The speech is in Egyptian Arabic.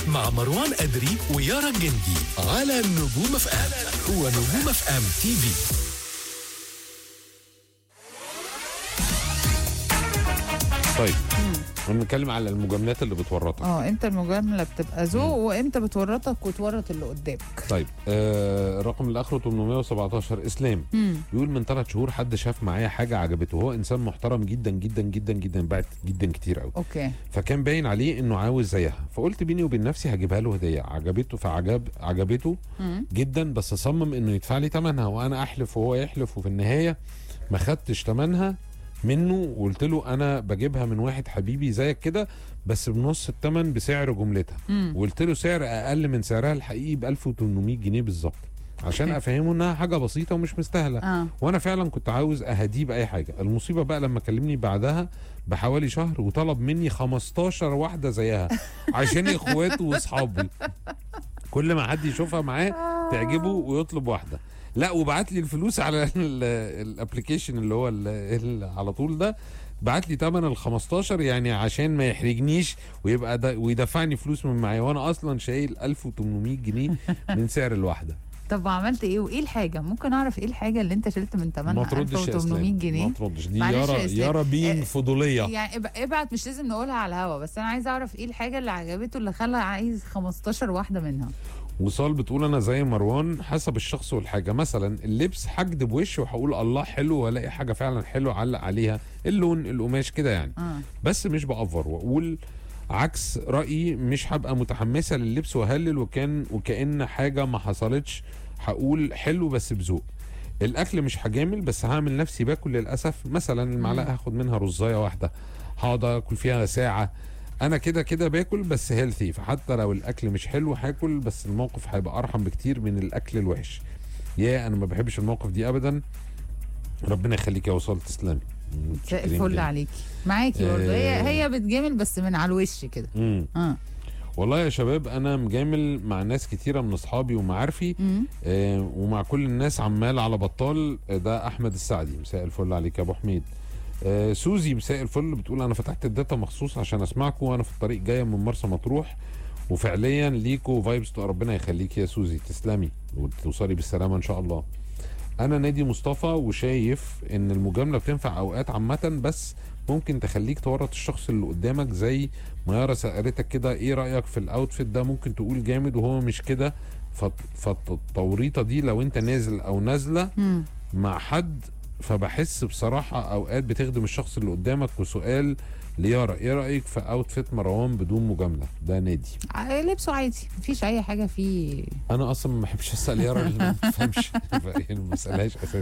مع مروان أدري ويارا الجندي على نجوم اف ام هو نجوم اف ام تي في طيب هنتكلم على المجاملات اللي بتورطك اه امتى المجامله بتبقى ذوق وامتى بتورطك وتورط اللي قدامك طيب آه الرقم اللي اخره 817 اسلام مم. يقول من ثلاث شهور حد شاف معايا حاجه عجبته هو انسان محترم جدا جدا جدا جدا بعت جدا كتير قوي اوكي فكان باين عليه انه عاوز زيها فقلت بيني وبين نفسي هجيبها له هديه عجبته فعجب عجبته مم. جدا بس صمم انه يدفع لي ثمنها وانا احلف وهو يحلف وفي النهايه ما خدتش ثمنها منه وقلت له انا بجيبها من واحد حبيبي زيك كده بس بنص الثمن بسعر جملتها مم. وقلت له سعر اقل من سعرها الحقيقي ب 1800 جنيه بالظبط عشان أوكي. افهمه انها حاجه بسيطه ومش مستاهله اه وانا فعلا كنت عاوز اهديه باي حاجه المصيبه بقى لما كلمني بعدها بحوالي شهر وطلب مني 15 واحده زيها عشان اخواته واصحابي كل ما حد يشوفها معاه تعجبه ويطلب واحده لا وبعت لي الفلوس على الابلكيشن اللي هو ال- ال- على طول ده بعت لي ثمن ال 15 يعني عشان ما يحرجنيش ويبقى ده ويدفعني فلوس من معايا وانا اصلا شايل 1800 جنيه من سعر الواحده طب وعملت ايه وايه الحاجه ممكن اعرف ايه الحاجه اللي انت شلت من ما ثمنها تردش يا 1800 اسلام جنيه ما تردش دي معلش يارا يا إسلام. يارا بين آه، فضوليه يعني اب- ابعت مش لازم نقولها على الهوا بس انا عايزه اعرف ايه الحاجه اللي عجبته اللي خلى عايز 15 واحده منها وصال بتقول انا زي مروان حسب الشخص والحاجه مثلا اللبس هكدب وشي وهقول الله حلو والاقي حاجه فعلا حلوه اعلق عليها اللون القماش كده يعني اه بس مش بافر واقول عكس رايي مش هبقى متحمسه لللبس وهلل وكان وكان حاجه ما حصلتش هقول حلو بس بذوق الاكل مش هجامل بس هعمل نفسي باكل للاسف مثلا المعلقه هاخد منها رزايه واحده هقعد اكل فيها ساعه انا كده كده باكل بس هيلثي فحتى لو الاكل مش حلو هاكل بس الموقف هيبقى ارحم بكتير من الاكل الوحش يا انا ما بحبش الموقف دي ابدا ربنا يخليك يا وصال تسلمي زي متشكرين الفل جداً. عليكي معاكي برضه هي آه. هي بتجامل بس من على الوش كده مم. اه والله يا شباب انا مجامل مع ناس كتيره من اصحابي ومعارفي مم. آه ومع كل الناس عمال على بطال آه، ده احمد السعدي مساء الفل عليك يا ابو حميد آه سوزي مساء الفل بتقول انا فتحت الداتا مخصوص عشان اسمعكم وانا في الطريق جايه من مرسى مطروح وفعليا ليكوا فايبس ربنا يخليك يا سوزي تسلمي وتوصلي بالسلامه ان شاء الله انا نادي مصطفى وشايف ان المجامله بتنفع اوقات عامه بس ممكن تخليك تورط الشخص اللي قدامك زي ما يارا سألتك كده ايه رأيك في الاوتفيت ده ممكن تقول جامد وهو مش كده فت- فالتوريطة دي لو انت نازل او نازلة مم. مع حد فبحس بصراحة اوقات بتخدم الشخص اللي قدامك وسؤال ليارا ايه رأيك في اوتفيت مروان بدون مجاملة ده نادي ع- لبسه عادي مفيش اي حاجه فيه انا اصلا ما بحبش اسال يارا اللي ما بفهمش يعني ما بسالهاش اساسا